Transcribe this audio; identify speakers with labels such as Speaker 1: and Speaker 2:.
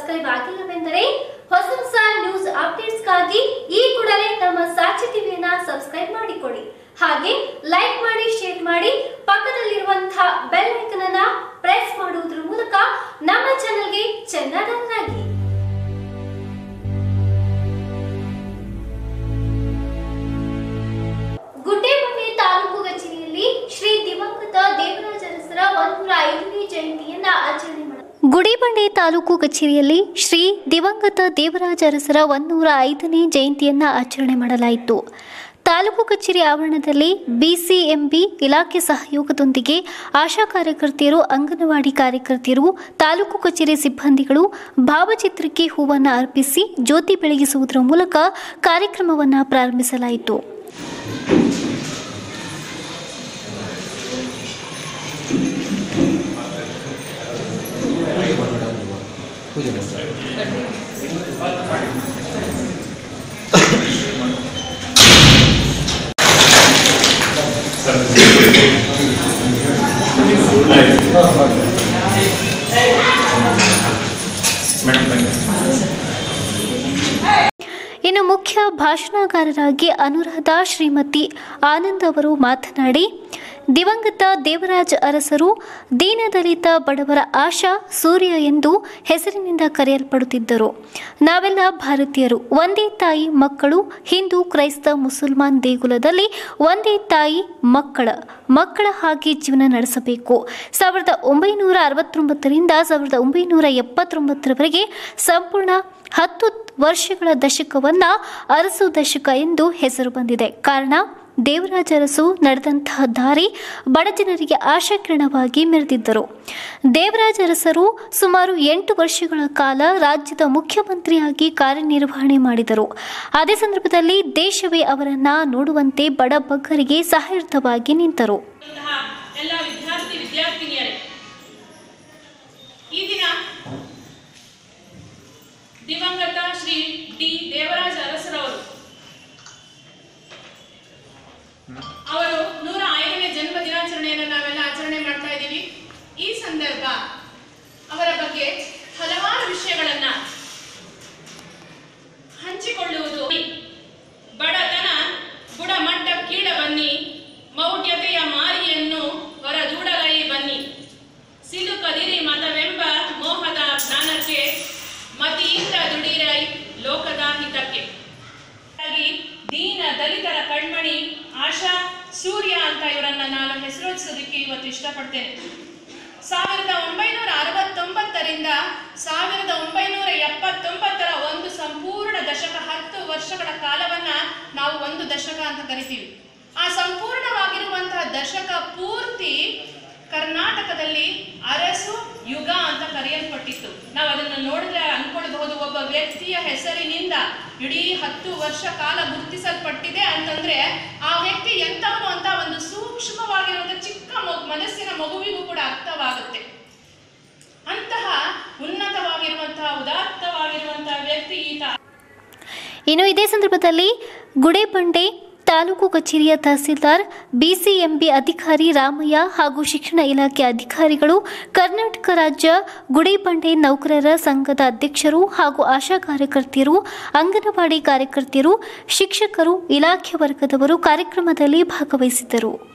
Speaker 1: subscribe ಆಗಿಲ್ಲವೆಂದರೆ ಹೊಸ ಹೊಸ news ಅಪ್ಡೇಟ್ಸ್ಗಾಗಿ ಈ ಕೂಡಲೇ ನಮ್ಮ ಸಾಕ್ಷಿ ಟಿವಿಯನ್ನ ಸಬ್ಸ್ಕ್ರೈಬ್ ಮಾಡಿಕೊಳ್ಳಿ ಹಾಗೆ ಲೈಕ್ ಮಾಡಿ ಶೇರ್ ಮಾಡಿ ಪಕ್ಕದಲ್ಲಿರುವಂತಹ ಬೆಲ್ ಐಕನ್ ಅನ್ನ ಪ್ರೆಸ್ ಮಾಡುವುದರ ಮೂಲಕ ನಮ್ಮ ಚಾನೆಲ್ಗೆ ಚೆನ್ನಾಗಿ ಗುಡ್ಡೇಮನೆ ತಾಲೂಕು ಕಚೇರಿಯಲ್ಲಿ ಶ್ರೀ ದಿವಂಗತ ದೇವರಾಜ ಅರಸರ ಒಂದೂರ ಐದನೇ ಜಯಂತಿಯನ್ನ ಆಚರಣೆ ಮಾಡ ಗುಡಿಬಂಡೆ ತಾಲೂಕು ಕಚೇರಿಯಲ್ಲಿ ಶ್ರೀ ದಿವಂಗತ ದೇವರಾಜ ಅರಸರ ಒಂದೂರ ಐದನೇ ಜಯಂತಿಯನ್ನ ಆಚರಣೆ ಮಾಡಲಾಯಿತು ತಾಲೂಕು ಕಚೇರಿ ಆವರಣದಲ್ಲಿ ಬಿಸಿಎಂಬಿ ಇಲಾಖೆ ಸಹಯೋಗದೊಂದಿಗೆ ಆಶಾ ಕಾರ್ಯಕರ್ತೆಯರು ಅಂಗನವಾಡಿ ಕಾರ್ಯಕರ್ತೆಯರು ತಾಲೂಕು ಕಚೇರಿ ಸಿಬ್ಬಂದಿಗಳು ಭಾವಚಿತ್ರಕ್ಕೆ ಹೂವನ್ನು ಅರ್ಪಿಸಿ ಜ್ಯೋತಿ ಬೆಳಗಿಸುವುದರ ಮೂಲಕ ಕಾರ್ಯಕ್ರಮವನ್ನು ಪ್ರಾರಂಭಿಸಲಾಯಿತು
Speaker 2: ಪೂಜೆ ಮಾಡಿ
Speaker 1: ಇನ್ನು ಮುಖ್ಯ ಭಾಷಣಕಾರರಾಗಿ ಅನುರಾಧ ಶ್ರೀಮತಿ ಆನಂದ್ ಅವರು ಮಾತನಾಡಿ ದಿವಂಗತ ದೇವರಾಜ ಅರಸರು ದೀನದಲಿತ ಬಡವರ ಆಶಾ ಸೂರ್ಯ ಎಂದು ಹೆಸರಿನಿಂದ ಕರೆಯಲ್ಪಡುತ್ತಿದ್ದರು ನಾವೆಲ್ಲ ಭಾರತೀಯರು ಒಂದೇ ತಾಯಿ ಮಕ್ಕಳು ಹಿಂದೂ ಕ್ರೈಸ್ತ ಮುಸಲ್ಮಾನ್ ದೇಗುಲದಲ್ಲಿ ಒಂದೇ ತಾಯಿ ಮಕ್ಕಳ ಮಕ್ಕಳ ಹಾಗೆ ಜೀವನ ನಡೆಸಬೇಕು ಸಾವಿರದ ಒಂಬೈನೂರ ಅರವತ್ತೊಂಬತ್ತರಿಂದ ಸಾವಿರದ ಒಂಬೈನೂರ ಎಪ್ಪತ್ತೊಂಬತ್ತರವರೆಗೆ ಸಂಪೂರ್ಣ ಹತ್ತು ವರ್ಷಗಳ ದಶಕವನ್ನ ಅರಸು ದಶಕ ಎಂದು ಹೆಸರು ಬಂದಿದೆ ಕಾರಣ ದೇವರಾಜ ಅರಸು ನಡೆದಂತಹ ದಾರಿ ಬಡಜನರಿಗೆ ಆಶಾಕಿರಣವಾಗಿ ಮೆರೆದಿದ್ದರು ದೇವರಾಜ ಅರಸರು ಸುಮಾರು ಎಂಟು ವರ್ಷಗಳ ಕಾಲ ರಾಜ್ಯದ ಮುಖ್ಯಮಂತ್ರಿಯಾಗಿ ಕಾರ್ಯನಿರ್ವಹಣೆ ಮಾಡಿದರು ಅದೇ ಸಂದರ್ಭದಲ್ಲಿ ದೇಶವೇ ಅವರನ್ನ ನೋಡುವಂತೆ ಬಡ ಬಗ್ಗರಿಗೆ ಸಹಾಯಾರ್ಥವಾಗಿ ನಿಂತರು
Speaker 3: ಇಂತಹ ಎಲ್ಲ ವಿದ್ಯಾರ್ಥಿ ವಿದ್ಯಾರ್ಥಿನಿಯರೇ ಈ ದಿನ ದಿವಂಗತ ಶ್ರೀ ಡಿ ದೇವರಾಜ ಅರಸರವರು ಅವರು ನೂರ ಐದನೇ ಜನ್ಮ ದಿನಾಚರಣೆಯನ್ನು ನಾವೆಲ್ಲ ಆಚರಣೆ ಮಾಡ್ತಾ ಇದ್ದೀವಿ ಈ ಸಂದರ್ಭ ಅವರ ಬಗ್ಗೆ ಹಲವಾರು ವಿಷಯಗಳನ್ನ ಹಂಚಿಕೊಳ್ಳುವುದು ಬಡತನ ಗುಣಮಟ್ಟ ಕೀಳ ಬನ್ನಿ ಮೌಢ್ಯತೆಯ ಮಾರಿಯನ್ನು ಹೊರದೂಡಲೈ ಬನ್ನಿ ಸಿಲುಕದಿರಿ ಮತವೆಂಬ ಮೋಹದ ಜ್ಞಾನಕ್ಕೆ ಮತಿಯಿಂದ ದುಡಿರೈ ಲೋಕದ ಹಿತಕ್ಕೆ ಹಾಗಾಗಿ ದೀನ ದಲಿತರ ಕಣ್ಮಣಿ ಆಶಾ ಸೂರ್ಯ ಅಂತ ಇವರನ್ನ ನಾನು ಹೆಸರಿಸೋದಕ್ಕೆ ಇವತ್ತು ಇಷ್ಟಪಡ್ತೇನೆ ಸಾವಿರದ ಒಂಬೈನೂರ ಅರವತ್ತೊಂಬತ್ತರಿಂದ ಸಾವಿರದ ಒಂಬೈನೂರ ಎಪ್ಪತ್ತೊಂಬತ್ತರ ಒಂದು ಸಂಪೂರ್ಣ ದಶಕ ಹತ್ತು ವರ್ಷಗಳ ಕಾಲವನ್ನ ನಾವು ಒಂದು ದಶಕ ಅಂತ ಕರಿತೀವಿ ಆ ಸಂಪೂರ್ಣವಾಗಿರುವಂತಹ ದಶಕ ಪೂರ್ತಿ ಕರ್ನಾಟಕದಲ್ಲಿ ಅರಸು ಯುಗ ಅಂತ ಕರೆಯಲ್ಪಟ್ಟಿತ್ತು ನಾವು ಅದನ್ನು ನೋಡಿದ್ರೆ ಅನ್ಕೊಳ್ಬಹುದು ಒಬ್ಬ ವ್ಯಕ್ತಿಯ ಹೆಸರಿನಿಂದ ಇಡೀ ಹತ್ತು ವರ್ಷ ಕಾಲ ಗುರುತಿಸಲ್ಪಟ್ಟಿದೆ ಅಂತಂದ್ರೆ ಆ ವ್ಯಕ್ತಿ ಎಂತವನು ಅಂತ ಒಂದು ಸೂಕ್ಷ್ಮವಾಗಿರುವಂತಹ ಚಿಕ್ಕ ಮಗು ಮನಸ್ಸಿನ ಮಗುವಿಗೂ ಕೂಡ ಅರ್ಥವಾಗುತ್ತೆ ಅಂತಹ ಉನ್ನತವಾಗಿರುವಂತಹ ಉದಾತ್ತವಾಗಿರುವಂತಹ ವ್ಯಕ್ತಿ ಈತ
Speaker 1: ಇನ್ನು ಇದೇ ಸಂದರ್ಭದಲ್ಲಿ ಗುಡೇಬಂಡೆ ತಾಲೂಕು ಕಚೇರಿಯ ತಹಸೀಲ್ದಾರ್ ಬಿಸಿಎಂಬಿ ಅಧಿಕಾರಿ ರಾಮಯ್ಯ ಹಾಗೂ ಶಿಕ್ಷಣ ಇಲಾಖೆ ಅಧಿಕಾರಿಗಳು ಕರ್ನಾಟಕ ರಾಜ್ಯ ಗುಡೇಬಂಡೆ ನೌಕರರ ಸಂಘದ ಅಧ್ಯಕ್ಷರು ಹಾಗೂ ಆಶಾ ಕಾರ್ಯಕರ್ತೆಯರು ಅಂಗನವಾಡಿ ಕಾರ್ಯಕರ್ತೆಯರು ಶಿಕ್ಷಕರು ಇಲಾಖೆ ವರ್ಗದವರು ಕಾರ್ಯಕ್ರಮದಲ್ಲಿ ಭಾಗವಹಿಸಿದ್ದರು